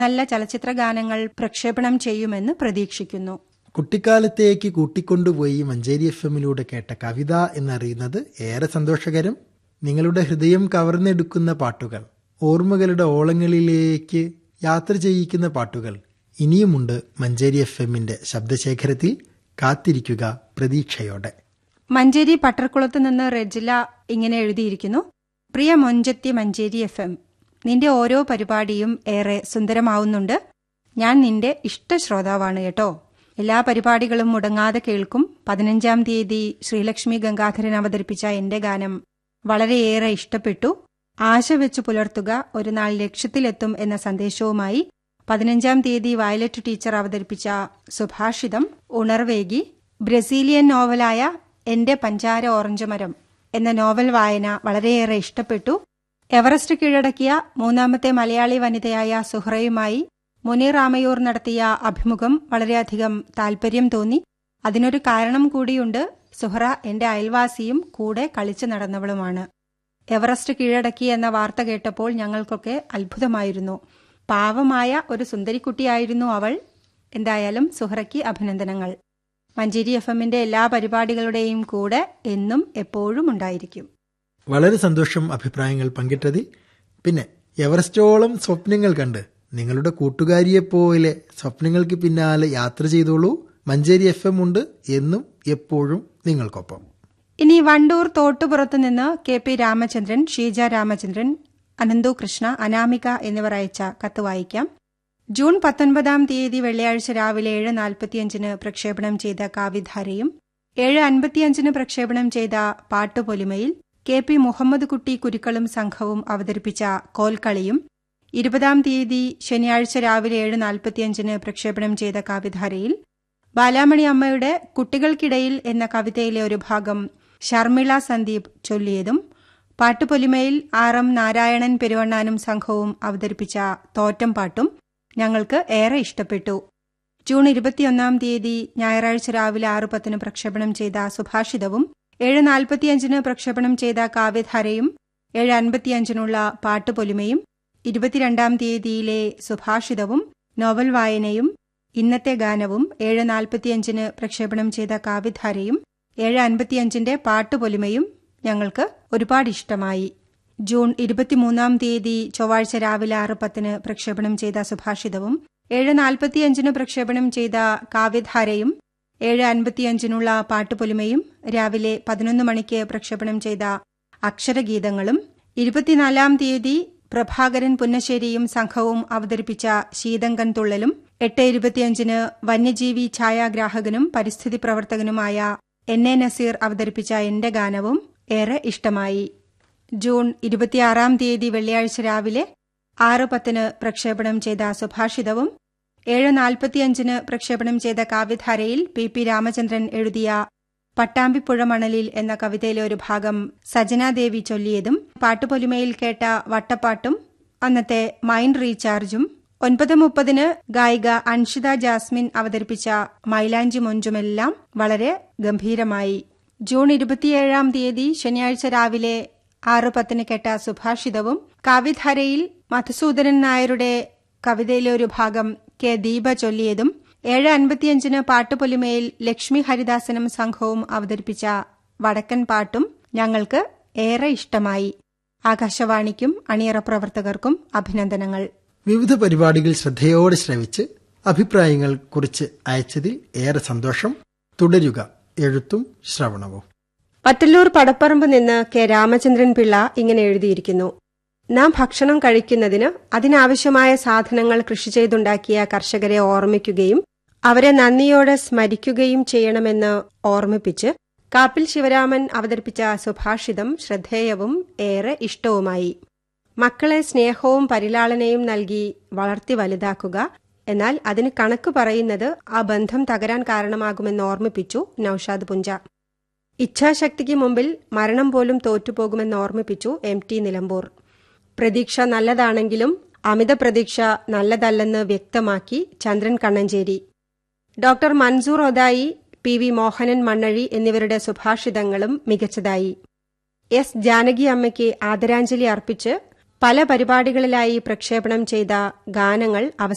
നല്ല ചലച്ചിത്ര ഗാനങ്ങൾ പ്രക്ഷേപണം ചെയ്യുമെന്ന് പ്രതീക്ഷിക്കുന്നു കുട്ടിക്കാലത്തേക്ക് കൂട്ടിക്കൊണ്ടുപോയി മഞ്ചേരി എഫ് എമ്മിലൂടെ കേട്ട കവിത എന്നറിയുന്നത് ഏറെ സന്തോഷകരം നിങ്ങളുടെ ഹൃദയം കവർന്നെടുക്കുന്ന പാട്ടുകൾ ഓർമ്മകളുടെ ഓളങ്ങളിലേക്ക് യാത്ര ചെയ്യിക്കുന്ന പാട്ടുകൾ ഇനിയുമുണ്ട് മഞ്ചേരി എഫ് എമ്മിന്റെ ശബ്ദശേഖരത്തിൽ കാത്തിരിക്കുക പ്രതീക്ഷയോടെ മഞ്ചേരി പട്ടർക്കുളത്ത് നിന്ന് റെജില ഇങ്ങനെ എഴുതിയിരിക്കുന്നു പ്രിയ മൊഞ്ചത്തി മഞ്ചേരി എഫ് എം നിന്റെ ഓരോ പരിപാടിയും ഏറെ സുന്ദരമാവുന്നുണ്ട് ഞാൻ നിന്റെ ഇഷ്ട ശ്രോതാവാണ് കേട്ടോ എല്ലാ പരിപാടികളും മുടങ്ങാതെ കേൾക്കും പതിനഞ്ചാം തീയതി ശ്രീലക്ഷ്മി ഗംഗാധരൻ അവതരിപ്പിച്ച എന്റെ ഗാനം വളരെയേറെ ഇഷ്ടപ്പെട്ടു ആശ വെച്ചു പുലർത്തുക ഒരു നാൾ ലക്ഷ്യത്തിലെത്തും എന്ന സന്ദേശവുമായി പതിനഞ്ചാം തീയതി വയലറ്റ് ടീച്ചർ അവതരിപ്പിച്ച സുഭാഷിതം ഉണർവേകി ബ്രസീലിയൻ നോവലായ എന്റെ പഞ്ചാര ഓറഞ്ച് മരം എന്ന നോവൽ വായന വളരെയേറെ ഇഷ്ടപ്പെട്ടു എവറസ്റ്റ് കീഴടക്കിയ മൂന്നാമത്തെ മലയാളി വനിതയായ സുഹ്റയുമായി മുനീർ ആമയൂർ നടത്തിയ അഭിമുഖം വളരെയധികം താൽപര്യം തോന്നി അതിനൊരു കാരണം കൂടിയുണ്ട് സുഹ്റ എന്റെ അയൽവാസിയും കൂടെ കളിച്ചു നടന്നവളുമാണ് എവറസ്റ്റ് കീഴടക്കി എന്ന വാർത്ത കേട്ടപ്പോൾ ഞങ്ങൾക്കൊക്കെ അത്ഭുതമായിരുന്നു പാവമായ ഒരു സുന്ദരിക്കുട്ടിയായിരുന്നു അവൾ എന്തായാലും സുഹ്റയ്ക്ക് അഭിനന്ദനങ്ങൾ മഞ്ചേരി എഫ് എമ്മിന്റെ എല്ലാ പരിപാടികളുടെയും കൂടെ എന്നും എപ്പോഴും ഉണ്ടായിരിക്കും വളരെ സന്തോഷം അഭിപ്രായങ്ങൾ പങ്കിട്ടതിൽ പിന്നെ എവറസ്റ്റോളം സ്വപ്നങ്ങൾ കണ്ട് നിങ്ങളുടെ കൂട്ടുകാരിയെപ്പോലെ സ്വപ്നങ്ങൾക്ക് പിന്നാലെ യാത്ര ചെയ്തോളൂ മഞ്ചേരി എഫ് എം ഉണ്ട് എന്നും എപ്പോഴും നിങ്ങൾക്കൊപ്പം ഇനി വണ്ടൂർ തോട്ടുപുറത്തു നിന്ന് കെ പി രാമചന്ദ്രൻ ഷീജ രാമചന്ദ്രൻ അനന്തു കൃഷ്ണ അനാമിക എന്നിവർ അയച്ച കത്ത് വായിക്കാം ജൂൺ പത്തൊൻപതാം തീയതി വെള്ളിയാഴ്ച രാവിലെ ഏഴ് നാൽപ്പത്തിയഞ്ചിന് പ്രക്ഷേപണം ചെയ്ത കാവിധാരയും ഏഴ് അൻപത്തിയഞ്ചിന് പ്രക്ഷേപണം ചെയ്ത പാട്ടുപൊലിമയിൽ കെ പി മുഹമ്മദ് കുട്ടി കുരുക്കളും സംഘവും അവതരിപ്പിച്ച കോൽക്കളിയും ഇരുപതാം തീയതി ശനിയാഴ്ച രാവിലെ ഏഴ് നാൽപ്പത്തിയഞ്ചിന് പ്രക്ഷേപണം ചെയ്ത കാവിധാരയിൽ ബാലാമണി അമ്മയുടെ കുട്ടികൾക്കിടയിൽ എന്ന കവിതയിലെ ഒരു ഭാഗം ശർമിള സന്ദീപ് ചൊല്ലിയതും പാട്ടുപൊലിമയിൽ ആർ എം നാരായണൻ പെരുവണ്ണാനും സംഘവും അവതരിപ്പിച്ച തോറ്റം പാട്ടും ഞങ്ങൾക്ക് ഏറെ ഇഷ്ടപ്പെട്ടു ജൂൺ ഇരുപത്തിയൊന്നാം തീയതി ഞായറാഴ്ച രാവിലെ ആറ് പത്തിന് പ്രക്ഷേപണം ചെയ്ത സുഭാഷിതവും ഏഴ് നാൽപ്പത്തിയഞ്ചിന് പ്രക്ഷേപണം ചെയ്ത കാവ്യധാരയും ഏഴ് അൻപത്തിയഞ്ചിനുള്ള പാട്ടുപൊലിമയും ഇരുപത്തിരണ്ടാം തീയതിയിലെ സുഭാഷിതവും നോവൽ വായനയും ഇന്നത്തെ ഗാനവും ഏഴ് നാൽപ്പത്തിയഞ്ചിന് പ്രക്ഷേപണം ചെയ്ത കാവ്യധാരയും ഏഴ് അൻപത്തിയഞ്ചിന്റെ പാട്ടുപൊലിമയും ഞങ്ങൾക്ക് ഒരുപാട് ഇഷ്ടമായി ജൂൺ ഇരുപത്തിമൂന്നാം തീയതി ചൊവ്വാഴ്ച രാവിലെ ആറ് പത്തിന് പ്രക്ഷേപണം ചെയ്ത സുഭാഷിതവും ഏഴ് നാൽപ്പത്തിയഞ്ചിന് പ്രക്ഷേപണം ചെയ്ത കാവ്യധാരയും ഏഴ് അൻപത്തിയഞ്ചിനുള്ള പാട്ടുപൊലിമയും രാവിലെ പതിനൊന്ന് മണിക്ക് പ്രക്ഷേപണം ചെയ്ത അക്ഷരഗീതങ്ങളും ഇരുപത്തിനാലാം തീയതി പ്രഭാകരൻ പുന്നശ്ശേരിയും സംഘവും അവതരിപ്പിച്ച ശീതങ്കൻ തുള്ളലും എട്ട് ഇരുപത്തിയഞ്ചിന് വന്യജീവി ഛായാഗ്രാഹകനും പരിസ്ഥിതി പ്രവർത്തകനുമായ എൻ എ നസീർ അവതരിപ്പിച്ച എന്റെ ഗാനവും ഏറെ ഇഷ്ടമായി ജൂൺ ഇരുപത്തിയാറാം തീയതി വെള്ളിയാഴ്ച രാവിലെ ആറ് പത്തിന് പ്രക്ഷേപണം ചെയ്ത സുഭാഷിതവും ഏഴ് നാൽപ്പത്തിയഞ്ചിന് പ്രക്ഷേപണം ചെയ്ത കാവ്യധാരയിൽ പി പി രാമചന്ദ്രൻ എഴുതിയ പട്ടാമ്പിപ്പുഴ മണലിൽ എന്ന കവിതയിലെ ഒരു ഭാഗം സജനാദേവി ചൊല്ലിയതും പാട്ടുപൊലിമയിൽ കേട്ട വട്ടപ്പാട്ടും അന്നത്തെ മൈൻഡ് റീചാർജും ഒൻപത് മുപ്പതിന് ഗായിക അൻഷിത ജാസ്മിൻ അവതരിപ്പിച്ച മൈലാഞ്ചി മൊഞ്ചുമെല്ലാം വളരെ ഗംഭീരമായി ജൂൺ ഇരുപത്തിയേഴാം തീയതി ശനിയാഴ്ച രാവിലെ ആറ് പത്തിന് കേട്ട സുഭാഷിതവും കാവ്യധാരയിൽ മധുസൂദനൻ നായരുടെ കവിതയിലെ ഒരു ഭാഗം കെ ദീപ ചൊല്ലിയതും ഏഴ് അൻപത്തിയഞ്ചിന് പാട്ടുപൊലിമയിൽ ലക്ഷ്മി ഹരിദാസനും സംഘവും അവതരിപ്പിച്ച വടക്കൻ പാട്ടും ഞങ്ങൾക്ക് ഏറെ ഇഷ്ടമായി ആകാശവാണിക്കും അണിയറ പ്രവർത്തകർക്കും അഭിനന്ദനങ്ങൾ വിവിധ പരിപാടികൾ ശ്രദ്ധയോടെ ശ്രവിച്ച് അഭിപ്രായങ്ങൾ കുറിച്ച് അയച്ചതിൽ ഏറെ സന്തോഷം തുടരുക എഴുത്തും ശ്രവണവും പത്തല്ലൂർ പടപ്പറമ്പ് നിന്ന് കെ രാമചന്ദ്രൻ പിള്ള ഇങ്ങനെ എഴുതിയിരിക്കുന്നു നാം ഭക്ഷണം കഴിക്കുന്നതിന് അതിനാവശ്യമായ സാധനങ്ങൾ കൃഷി ചെയ്തുണ്ടാക്കിയ കർഷകരെ ഓർമ്മിക്കുകയും അവരെ നന്ദിയോടെ സ്മരിക്കുകയും ചെയ്യണമെന്ന് ഓർമ്മിപ്പിച്ച് കാപ്പിൽ ശിവരാമൻ അവതരിപ്പിച്ച സുഭാഷിതം ശ്രദ്ധേയവും ഏറെ ഇഷ്ടവുമായി മക്കളെ സ്നേഹവും പരിലാളനയും നൽകി വളർത്തി വലുതാക്കുക എന്നാൽ അതിന് കണക്ക് പറയുന്നത് ആ ബന്ധം തകരാൻ കാരണമാകുമെന്ന് ഓർമ്മിപ്പിച്ചു നൌഷാദ് പുഞ്ച ഇച്ഛാശക്തിക്ക് മുമ്പിൽ മരണം പോലും തോറ്റുപോകുമെന്ന് ഓർമ്മിപ്പിച്ചു എം ടി നിലമ്പൂർ പ്രതീക്ഷ നല്ലതാണെങ്കിലും അമിത പ്രതീക്ഷ നല്ലതല്ലെന്ന് വ്യക്തമാക്കി Chandran Kannancheri doctor Mansoor Othayi P V Mohanan Mannazhi എന്നിവരുടെ സുഭാഷിതങ്ങളും മികച്ചതായി എസ് ജാനകി അമ്മയ്ക്ക് ആദരാഞ്ജലി അർപ്പിച്ച് പല പരിപാടികളിലായി പ്രക്ഷേപണം ചെയ്ത ഗാനങ്ങൾ അവസാനം